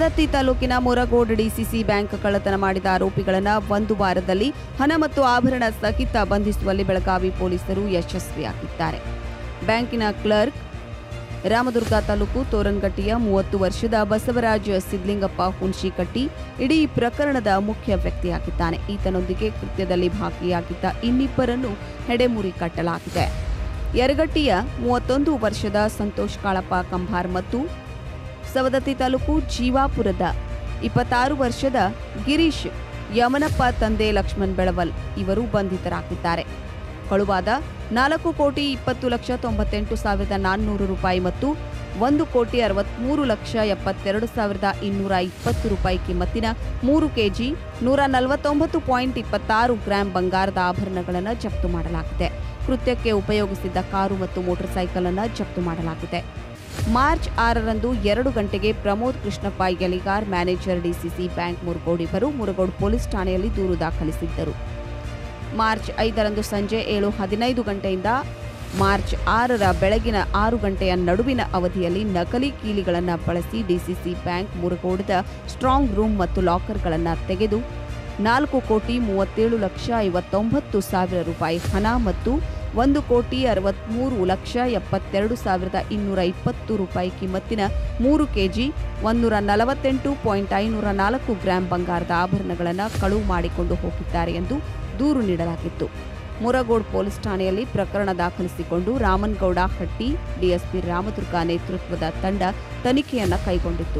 ಸವದತ್ತಿ ತಾಲೂಕಿನ ಮುರಗೋಡ್ DCC bank ಕಳ್ಳತನ ಮಾಡಿದ ಆರೋಪಿಗಳನ್ನು ಒಂದು ವಾರದಲ್ಲಿ ಹಣ ಮತ್ತು ಆಭರಣ ಸಹಿತ ಬಂಧಿಸುವಲ್ಲಿ ಬೆಳಗಾವಿ ಪೊಲೀಸರು ಯಶಸ್ವಿಯಾಗಿದ್ದಾರೆ ಬ್ಯಾಂಕಿನ ಕ್ಲರ್ಕ್ ರಾಮದುರ್ಗ ತಾಲೂಕು ತೋರನ್ಗಟ್ಟಿಯ ಮೂವತ್ತು ವರ್ಷದ ಬಸವರಾಜ್ ಸಿದ್ಲಿಂಗಪ್ಪ ಹುಣಶಿಕಟ್ಟಿ ಇಡೀ ಪ್ರಕರಣದ ಮುಖ್ಯ ವ್ಯಕ್ತಿಯಾಗಿದ್ದಾನೆ ಈತನೊಂದಿಗೆ ಕೃತ್ಯದಲ್ಲಿ ಭಾಗಿಯಾಗಿದ್ದ ಇನ್ನಿಬ್ಬರನ್ನು ಹೆಡೆಮುರಿ ಕಟ್ಟಲಾಗಿದೆ ಯರಗಟ್ಟಿಯ ಮೂವತ್ತೊಂದು ವರ್ಷದ ಸಂತೋಷ್ ಕಾಳಪ್ಪ ಕಂಭಾರ್ ಮತ್ತು ಸವದತ್ತಿ ತಾಲೂಕು ಜೀವಾಪುರದ ಇಪ್ಪತ್ತಾರು ವರ್ಷದ ಗಿರೀಶ್ ಯಮನಪ್ಪ ತಂದೆ ಲಕ್ಷ್ಮಣ್ ಬೆಳವಲ್ ಇವರು ಬಂಧಿತರಾಗಿದ್ದಾರೆ ಕಳುವಾದ ನಾಲ್ಕು ಕೋಟಿ ಇಪ್ಪತ್ತು ಲಕ್ಷ ತೊಂಬತ್ತೆಂಟು ಸಾವಿರದ ನಾನ್ನೂರು ರೂಪಾಯಿ ಮತ್ತು ಒಂದು ಕೋಟಿ ಅರವತ್ಮೂರು ಲಕ್ಷ ಎಪ್ಪತ್ತೆರಡು ಸಾವಿರದ ಇನ್ನೂರ ಇಪ್ಪತ್ತು ರೂಪಾಯಿ ಕಿಮ್ಮತ್ತಿನ ಮೂರು ಕೆಜಿ ನೂರ ನಲವತ್ತೊಂಬತ್ತು ಪಾಯಿಂಟ್ ಇಪ್ಪತ್ತಾರು ಗ್ರಾಂ ಬಂಗಾರದ ಆಭರಣಗಳನ್ನು ಜಪ್ತು ಮಾಡಲಾಗಿದೆ ಕೃತ್ಯಕ್ಕೆ ಉಪಯೋಗಿಸಿದ್ದ ಕಾರು ಮತ್ತು ಮೋಟಾರ್ ಸೈಕಲ್ ಅನ್ನು ಜಪ್ತು ಮಾಡಲಾಗಿದೆ ಮಾರ್ಚ್ ಆರರಂದು ಎರಡು ಗಂಟೆಗೆ Pramod Krishnappa Yaligar manager DCC bank Murugod ಇವರು ಮುರುಗೋಡ್ ಪೊಲೀಸ್ ಠಾಣೆಯಲ್ಲಿ ದೂರು ದಾಖಲಿಸಿದ್ದರು ಮಾರ್ಚ್ ಐದರಂದು ಸಂಜೆ ಏಳು ಹದಿನೈದು ಗಂಟೆಯಿಂದ ಮಾರ್ಚ್ ಆರರ ಬೆಳಗಿನ ಆರು ಗಂಟೆಯ ನಡುವಿನ ಅವಧಿಯಲ್ಲಿ ನಕಲಿ ಕೀಲಿಗಳನ್ನು ಬಳಸಿ ಡಿಸಿಸಿ ಬ್ಯಾಂಕ್ ಮುರುಗೋಡದ ಸ್ಟ್ರಾಂಗ್ ರೂಮ್ ಮತ್ತು ಲಾಕರ್ಗಳನ್ನು ತೆಗೆದು ನಾಲ್ಕು ಕೋಟಿ ಮೂವತ್ತೇಳು ಲಕ್ಷ ಐವತ್ತೊಂಬತ್ತು ಸಾವಿರ ರೂಪಾಯಿ ಹಣ ಮತ್ತು ಒಂದು ಕೋಟಿ ಅರವತ್ತ್ಮೂರು ಲಕ್ಷ ಎಪ್ಪತ್ತೆರಡು ಸಾವಿರದ ಇನ್ನೂರ ಇಪ್ಪತ್ತು ರೂಪಾಯಿ ಕಿಮ್ಮತ್ತಿನ ಮೂರು ಕೆಜಿ ಒಂದೂರ ನಲವತ್ತೆಂಟು ಪಾಯಿಂಟ್ ಐನೂರ ನಾಲ್ಕು ಗ್ರಾಂ ಬಂಗಾರದ ಆಭರಣಗಳನ್ನು ಕಳುವು ಮಾಡಿಕೊಂಡು ಹೋಗಿದ್ದಾರೆ ಎಂದು ದೂರು ನೀಡಲಾಗಿತ್ತು ಮುರಗೋಡ್ ಪೊಲೀಸ್ ಠಾಣೆಯಲ್ಲಿ ಪ್ರಕರಣ ದಾಖಲಿಸಿಕೊಂಡು ರಾಮನ್ಗೌಡ ಹಟ್ಟಿ ಡಿಎಸ್ಪಿ ರಾಮದುರ್ಗ ನೇತೃತ್ವದ ತಂಡ ತನಿಖೆಯನ್ನು ಕೈಗೊಂಡಿತ್ತು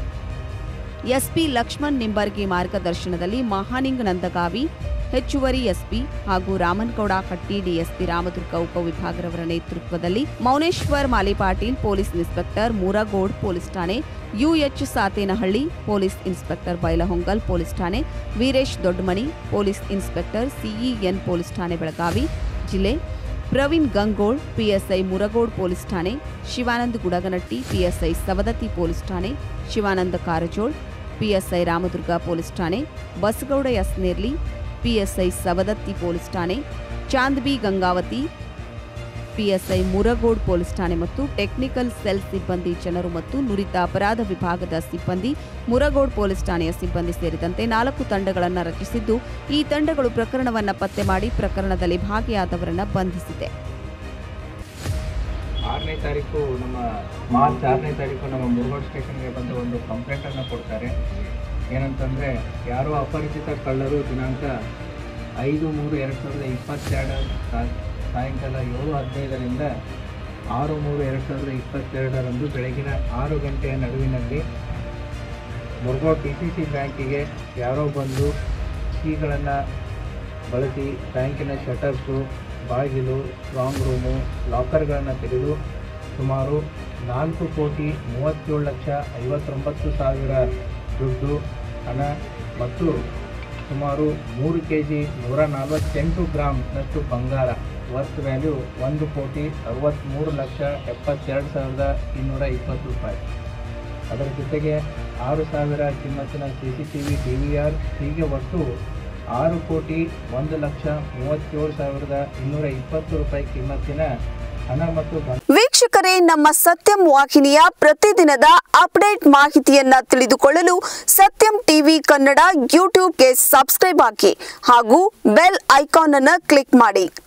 ಎಸ್ಪಿ ಲಕ್ಷ್ಮಣ್ ನಿಂಬರ್ಗಿ ಮಾರ್ಗದರ್ಶನದಲ್ಲಿ ಮಹಾನಿಂಗ್ ನಂದಗಾವಿ ಹೆಚ್ಚುವರಿ ಎಸ್ಪಿ ಹಾಗೂ ರಾಮನ್ಗೌಡ ಹಟ್ಟಿ ಡಿಎಸ್ಪಿ ರಾಮದುರ್ಗ ಉಪವಿಭಾಗರವರ ನೇತೃತ್ವದಲ್ಲಿ Mouneshwar Malipatil police inspector Muragod police ಠಾಣೆ U H Satenahalli police inspector Bailhongal police ಠಾಣೆ Veeresh Doddamani police inspector CEN police ಠಾಣೆ ಬೆಳಗಾವಿ ಜಿಲ್ಲೆ ಪ್ರವೀಣ್ ಗಂಗೋಳ್ ಪಿಎಸ್ಐ ಮುರಗೋಡ್ ಪೊಲೀಸ್ ಠಾಣೆ ಶಿವಾನಂದ್ ಗುಡಗನಟ್ಟಿ ಪಿಎಸ್ಐ ಸವದತ್ತಿ ಪೊಲೀಸ್ ಠಾಣೆ ಶಿವಾನಂದ ಕಾರಜೋಳ್ ಪಿಎಸ್ಐ ರಾಮದುರ್ಗ ಪೊಲೀಸ್ ಠಾಣೆ ಬಸಗೌಡ ಯಸ್ನೇರ್ಲಿ ಪಿಎಸ್ಐ ಸವದತ್ತಿ ಪೊಲೀಸ್ ಠಾಣೆ ಚಾಂದ್ಬಿ ಗಂಗಾವತಿ ಪಿಎಸ್ಐ ಮುರಗೋಡ್ ಪೊಲೀಸ್ ಠಾಣೆ ಮತ್ತು ಟೆಕ್ನಿಕಲ್ ಸೆಲ್ ಸಿಬ್ಬಂದಿ ಜನರು ಮತ್ತು ನುರಿತ ಅಪರಾಧ ವಿಭಾಗದ ಸಿಬ್ಬಂದಿ ಮುರಗೋಡ್ ಪೊಲೀಸ್ ಠಾಣೆಯ ಸಿಬ್ಬಂದಿ ಸೇರಿದಂತೆ ನಾಲ್ಕು ತಂಡಗಳನ್ನು ರಚಿಸಿದ್ದು ಈ ತಂಡಗಳು ಪ್ರಕರಣವನ್ನು ಪತ್ತೆ ಮಾಡಿ ಪ್ರಕರಣದಲ್ಲಿ ಭಾಗಿಯಾದವರನ್ನು ಬಂಧಿಸಿದೆ ಆರನೇ ತಾರೀಕು ನಮ್ಮ ಮಾರ್ಚ್ ಆರನೇ ತಾರೀಕು ನಮ್ಮ ಮುರುಗೋಡ್ ಸ್ಟೇಷನ್ಗೆ ಬಂದು ಒಂದು ಕಂಪ್ಲೇಂಟನ್ನು ಕೊಡ್ತಾರೆ ಏನಂತಂದರೆ ಯಾರೋ ಅಪರಿಚಿತ ಕಳ್ಳರು ದಿನಾಂಕ ಐದು ಮೂರು ಎರಡು ಸಾವಿರದ ಇಪ್ಪತ್ತೆರಡು ಸಾ- ಸಾಯಂಕಾಲ ಏಳು ಹದಿನೈದರಿಂದ ಆರು ಮೂರು ಎರಡು ಸಾವಿರದ ಇಪ್ಪತ್ತೆರಡರಂದು ಬೆಳಗಿನ ಆರು ಗಂಟೆಯ ನಡುವಿನಲ್ಲಿ ಮುರುಗೋಡ್ ಡಿ ಸಿ ಸಿ ಬ್ಯಾಂಕಿಗೆ ಯಾರೋ ಬಂದು ಕೀಗಳನ್ನು ಬಳಸಿ ಬ್ಯಾಂಕಿನ ಶಟರ್ಸು ಬಾಗಿಲು ಸ್ಟ್ರಾಂಗ್ ರೂಮು ಲಾಕರ್ಗಳನ್ನು ತೆಗೆದು ಸುಮಾರು ನಾಲ್ಕು ಕೋಟಿ ಮೂವತ್ತೇಳು ಲಕ್ಷ ಐವತ್ತೊಂಬತ್ತು ಸಾವಿರ ದುಡ್ಡು ಹಣ ಮತ್ತು ಸುಮಾರು ಮೂರು ಕೆ ಜಿ ನೂರ ನಲವತ್ತೆಂಟು ಗ್ರಾಮ್ನಷ್ಟು ಬಂಗಾರ ವರ್ತ್ ವ್ಯಾಲ್ಯೂ ಒಂದು ಕೋಟಿ ಅರವತ್ತ್ಮೂರು ಲಕ್ಷ ಎಪ್ಪತ್ತೆರಡು ಸಾವಿರದ ಇನ್ನೂರ ಇಪ್ಪತ್ತು ರೂಪಾಯಿ ಅದರ ಜೊತೆಗೆ ಆರು ಸಾವಿರ ಕಿಮ್ಮತ್ತಿನ C C T V D V R ಹೀಗೆ ಒಟ್ಟು ಆರು ಕೋಟಿ ಒಂದು ಲಕ್ಷ ಮೂವತ್ತೇಳು ಸಾವಿರದ ಇನ್ನೂರ ಇಪ್ಪತ್ತು ರೂಪಾಯಿ ಕಿಮ್ಮತ್ತಿನ ಹಣ ಮತ್ತು ಬಂಗಾರ ವೀಕ್ಷಕರೇ ನಮ್ಮ ಸತ್ಯಂ ವಾಹಿನಿಯ ಪ್ರತಿದಿನದ ಅಪ್ಡೇಟ್ ಮಾಹಿತಿಯನ್ನ ತಿಳಿದುಕೊಳ್ಳಲು ಸತ್ಯಂ ಟಿವಿ ಕನ್ನಡ ಯೂಟ್ಯೂಬ್ಗೆ ಸಬ್ಸ್ಕ್ರೈಬ್ ಹಾಕಿ ಹಾಗೂ ಬೆಲ್ ಐಕಾನ್ ಅನ್ನು ಕ್ಲಿಕ್ ಮಾಡಿ